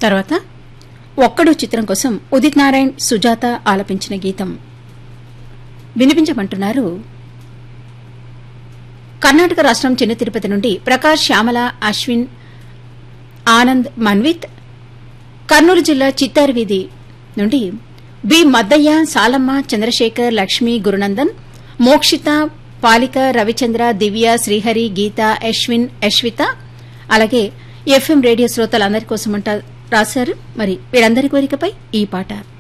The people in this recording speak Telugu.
తర్వాత ఒక్కడు చిత్రం కోసం ఉదిత్ నారాయణ్ సుజాత ఆలపించిన గీతం వినిపించమంటున్నారు కర్ణాటక రాష్టం చిన్న తిరుపతి నుండి ప్రకాష్ శ్యామల అశ్విన్ ఆనంద్ మన్విత్ కర్నూలు జిల్లా చిత్తారు వీధి నుండి బి మద్దయ్య సాలమ్మ చంద్రశేఖర్ లక్ష్మి గురునందన్ మోక్షిత పాలిక రవిచంద్ర దివ్య శ్రీహరి గీత అశ్విన్ అశ్విత అలాగే ఎఫ్ఎం రేడియో శ్రోతలందరి కోసం రాశారు మరి వీరందరి కోరికపై ఈ పాట